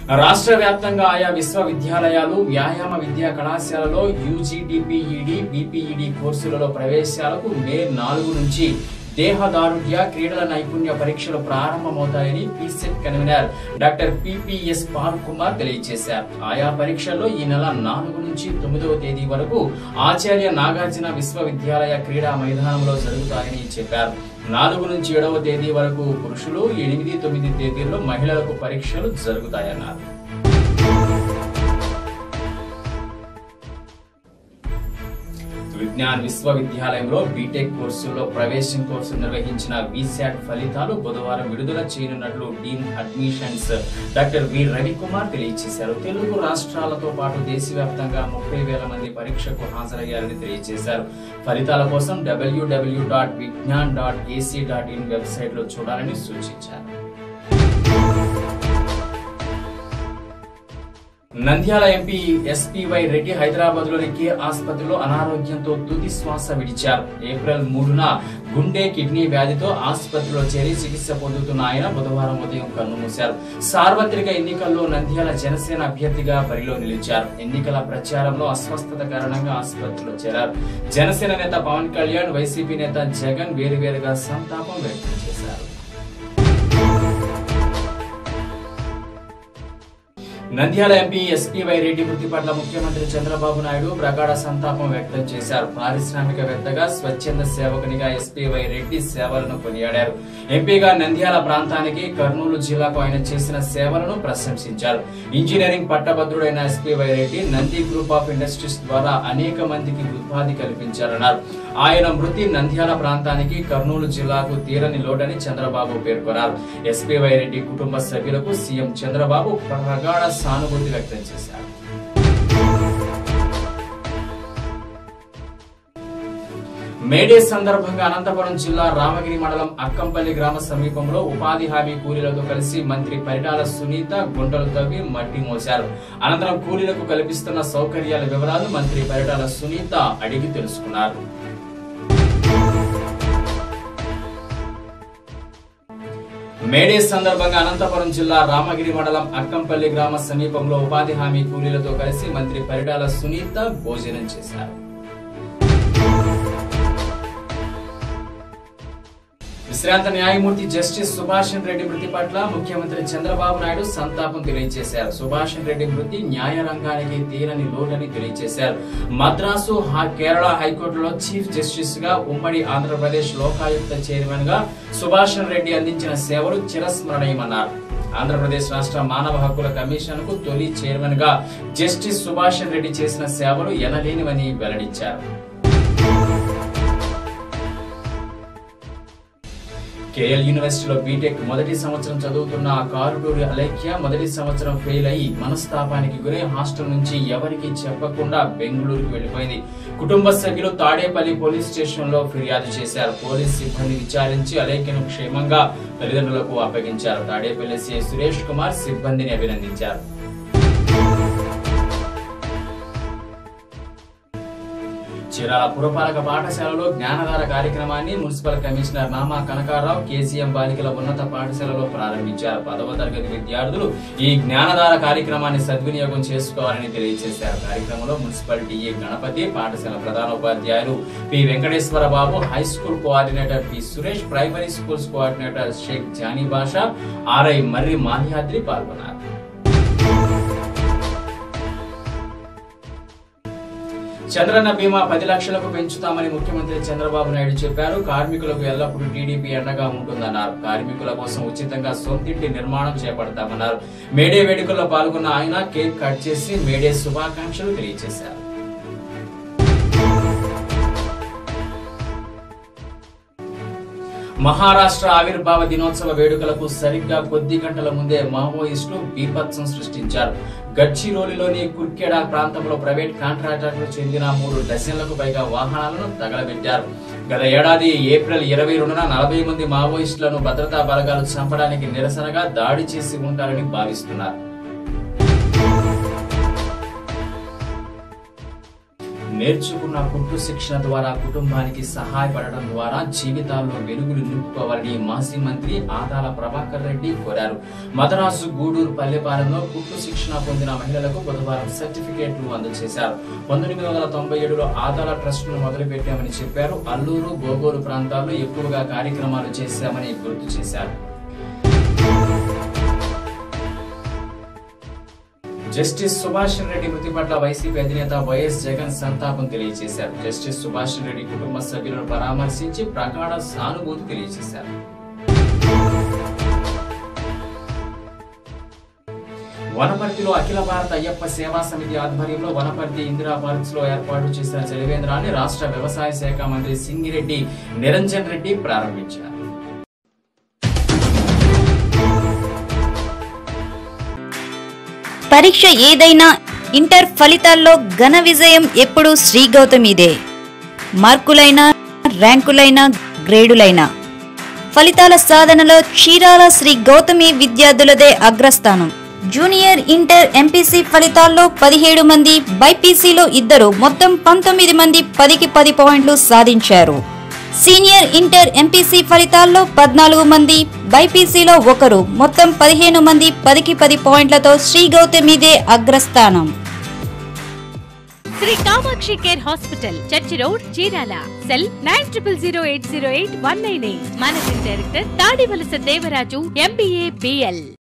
రాష్ట్ర వ్యాప్తంగా ఆయా విశ్వవిద్యాలయాలు వ్యాయామ విద్యా కళాశాలలో యూజీడీపీఈడి బీపీఈడి కోర్సులలో ప్రవేశాలకు మే నాలుగు నుంచి దేహదారుఢ్య క్రీడల నైపుణ్య పరీక్షలు ప్రారంభమవుతాయని PECET convener doctor PPS Paul Kumar తెలియజేశారు ఆయా పరీక్షల్లో ఈ నెల నాలుగు నుంచి తొమ్మిదవ తేదీ వరకు ఆచార్య నాగార్జున విశ్వవిద్యాలయ క్రీడా మైదానంలో జరుగుతాయని చెప్పారు నాలుగు నుంచి ఏడవ తేదీ వరకు పురుషులు ఎనిమిది తొమ్మిది తేదీల్లో మహిళలకు పరీక్షలు జరుగుతాయన్నారు విజ్ఞాన్ విశ్వవిద్యాలయంలో బీటెక్ కోర్సుల్లో ప్రవేశం కోసం నిర్వహించిన విశాట్ ఫలితాలు బుధవారం విడుదల చేయనున్నట్లు dean admissions doctor V Ravikumar తెలియజేశారు తెలుగు రాష్ట్రాలతో పాటు దేశవ్యాప్తంగా ముప్పై వేల మంది పరీక్షకు హాజరయ్యారని తెలియజేశారు ఫలితాల కోసం WWW dot Vignan dot AC dot in website లో చూడాలని సూచించారు నంద్యాల ఎంపీ ఎస్పీవై రెడ్డి హైదరాబాద్ లోని కే ఆసుపత్రిలో అనారోగ్యంతో తుది శ్వాస విడిచారు ఏప్రిల్ మూడున గుండె కిడ్నీ వ్యాధితో ఆసుపత్రిలో చేరి చికిత్స పొందుతున్న ఆయన బుధవారం ఉదయం కన్నుమూశారు సార్వత్రిక ఎన్నికల్లో నంద్యాల జనసేన అభ్యర్థిగా బరిలో నిలిచారు ఎన్నికల ప్రచారంలో అస్వస్థత కారణంగా ఆసుపత్రిలో చేరారు జనసేన నేత పవన్ కళ్యాణ్ వైసీపీ నేత జగన్ వేరువేరుగా సంతాపం వ్యక్తం చేశారు నంద్యాల ఎంపీ ఎస్పీవై రెడ్డి మృతి పట్ల ముఖ్యమంత్రి చంద్రబాబు నాయుడు ప్రగాఢ సంతాపం వ్యక్తం చేశారు పారిశ్రామికవేత్తగా స్వచ్ఛంద సేవకునిగా ఎస్పీవై రెడ్డి సేవలను కొనియాడారు ఎంపీగా నంద్యాల ప్రాంతానికి కర్నూలు జిల్లాకు ఆయన చేసిన సేవలను ప్రశంసించారు ఇంజనీరింగ్ పట్టభద్రుడైన SPY Reddy Nandi group of industries ద్వారా అనేక మందికి ఉపాధి కల్పించారన్నారు ఆయన మృతి నంద్యాల ప్రాంతానికి కర్నూలు జిల్లాకు తీరని లోటని చంద్రబాబు పేర్కొన్నారు ఎస్పీవై రెడ్డి కుటుంబ సభ్యులకు సీఎం చంద్రబాబు ప్రగాఢ సానుభూతి వ్యక్తం చేశారు మేడే సందర్భంగా అనంతపురం జిల్లా రామగిరి మండలం అక్కంపల్లి గ్రామ సమీపంలో ఉపాధి హామీ కూలీలతో కలిసి మంత్రి పరిటాల సునీత గుంటలు తవ్వి మట్టి మోశారు అనంతరం కూలీలకు కల్పిస్తున్న సౌకర్యాల వివరాలు మంత్రి పరిటాల సునీత అడిగి తెలుసుకున్నారు మేడే సందర్భంగా అనంతపురం జిల్లా రామగిరి మండలం అక్కంపల్లి గ్రామ సమీపంలో ఉపాధి హామీ కూలీలతో కలిసి మంత్రి పరిటాల సునీత భోజనం చేశారు విశ్రాంత న్యాయమూర్తి జస్టిస్ సుభాషణ్ రెడ్డి మృతి పట్ల ముఖ్యమంత్రి చంద్రబాబు నాయుడు సంతాపం తెలియజేశారు సుభాషణ్ రెడ్డి మృతి న్యాయ రంగానికి తీరని లోటని తెలియజేశారు మద్రాసు హా- కేరళ హైకోర్టులో చీఫ్ జస్టిస్ గా ఉమ్మడి ఆంధ్రప్రదేశ్ లోకాయుక్త చైర్మన్ గా సుభాషణ్ రెడ్డి అందించిన సేవలు చిరస్మరణీయమన్నారు ఆంధ్రప్రదేశ్ రాష్ట్ర మానవ హక్కుల కమిషన్ కు తొలి చైర్మన్ గా జస్టిస్ సుభాషణ్ రెడ్డి చేసిన సేవలు ఎనలేనివని వెల్లడించారు కేఎల్ యూనివర్సిటీలో బీటెక్ మొదటి సంవత్సరం చదువుతున్న ఆ కారుడూరి అలేఖ్య మొదటి సంవత్సరం ఫెయిల్ అయి మనస్తాపానికి గురై హాస్టల్ నుంచి ఎవరికి చెప్పకుండా బెంగళూరుకు వెళ్లిపోయింది కుటుంబ సభ్యులు తాడేపల్లి పోలీస్ స్టేషన్ లో ఫిర్యాదు చేశారు పోలీస్ సిబ్బంది విచారించి అలేఖ్యను క్షేమంగా తల్లిదండ్రులకు అప్పగించారు తాడేపల్లి సిఐ సురేష్ కుమార్ సిబ్బందిని అభినందించారు చీరాల పురపాలక పాఠశాలలో జ్ఞానధార కార్యక్రమాన్ని municipal commissioner Nama Kanakarao KCM బాలికల ఉన్నత పాఠశాలలో ప్రారంభించారు పదవ తరగతి విద్యార్థులు ఈ జ్ఞానధార కార్యక్రమాన్ని సద్వినియోగం చేసుకోవాలని తెలియజేశారు కార్యక్రమంలో మున్సిపల్ డిఏ గణపతి పాఠశాల ప్రధానోపాధ్యాయులు P Venkateswara Babu high school coordinator P Suresh primary schools coordinator Shaik Johnny Basha RI Marri Malyadri పాల్గొన్నారు చంద్రన్న బీమా పది లక్షలకు పెంచుతామని ముఖ్యమంత్రి చంద్రబాబు నాయుడు చెప్పారు కార్మికులకు ఎల్లప్పుడూ టీడీపీ అండగా ఉంటుందన్నారు కార్మికుల కోసం ఉచితంగా సొంతింటి నిర్మాణం చేపడతామన్నారు మేడే వేడుకల్లో పాల్గొన్న ఆయన కేక్ కట్ చేసి మేడే శుభాకాంక్షలు తెలియజేశారు మహారాష్ట్ర ఆవిర్భావ దినోత్సవ వేడుకలకు సరిగ్గా కొద్ది గంటల ముందే మావోయిస్టులు బీభత్సం సృష్టించారు గడ్చిరోలిలోని కుర్కెడా ప్రాంతంలో ప్రైవేట్ కాంట్రాక్టర్లకు చెందిన మూడు డజన్లకు పైగా వాహనాలను తగలబెట్టారు గత ఏడాది ఏప్రిల్ ఇరవై రెండున నలభై మంది మావోయిస్టులను భద్రతా బలగాలు చంపడానికి నిరసనగా దాడి చేసి ఉంటారని భావిస్తున్నారు నేర్చుకున్న కుట్టు శిక్షణ ద్వారా కుటుంబానికి సహాయపడడం ద్వారా జీవితాల్లో వెలుగులు నింపుకోవాలని మాజీ మంత్రి ఆదాల ప్రభాకర్ రెడ్డి కోరారు మదరాసు గూడూరు పల్లెపాలెంలో కుట్టు శిక్షణ పొందిన మహిళలకు బుధవారం సర్టిఫికేట్లు అందజేశారు పంతొమ్మిది వందల తొంభై ఏడులో ఆదాల ట్రస్ట్ ను మొదలుపెట్టామని చెప్పారు అల్లూరు బోగోలు ప్రాంతాల్లో ఎక్కువగా కార్యక్రమాలు చేశామని గుర్తు చేశారు జస్టిస్ సుభాష్ రెడ్డి మృతి పట్ల వైసీపీ అధినేత వైఎస్ జగన్ సంతాపం తెలియజేశారు జస్టిస్ సుభాష్ రెడ్డి కుటుంబ సభ్యులను పరామర్శించి ప్రగాఢ సానుభూతి తెలియజేశారు వనపర్తిలో అఖిల భారత అయ్యప్ప సేవా సమితి ఆధ్వర్యంలో వనపర్తి ఇందిరా పార్క్స్ లో ఏర్పాటు చేసిన చలివేంద్రాన్ని రాష్ట్ర వ్యవసాయ శాఖ మంత్రి సింగిరెడ్డి నిరంజన్ రెడ్డి ప్రారంభించారు పరీక్ష ఏదైనా ఇంటర్ ఫలితాల్లో ఘన విజయం ఎప్పుడూ శ్రీ గౌతమిదే మార్కులైనా ర్యాంకులైనా గ్రేడులైనా ఫలితాల సాధనలో చీరాల శ్రీ గౌతమి విద్యార్థులదే అగ్రస్థానం జూనియర్ ఇంటర్ ఎంపీసీ ఫలితాల్లో పదిహేడు మంది బైపీసీలో ఇద్దరు మొత్తం పంతొమ్మిది మంది పదికి పది పాయింట్లు సాధించారు సీనియర్ ఇంటర్ ఎంపీసీ ఫలితాల్లో పద్నాలుగు మంది బైపీసీలో ఒకరు మొత్తం పదిహేను మంది పదికి పది పాయింట్లతో శ్రీ గౌతమిదే అగ్రస్థానం Shri Kamakshi care hospital church road Chirala cell nine triple zero eight zero eight one nine eight managing director Tadivalasa Devaraju MBA BL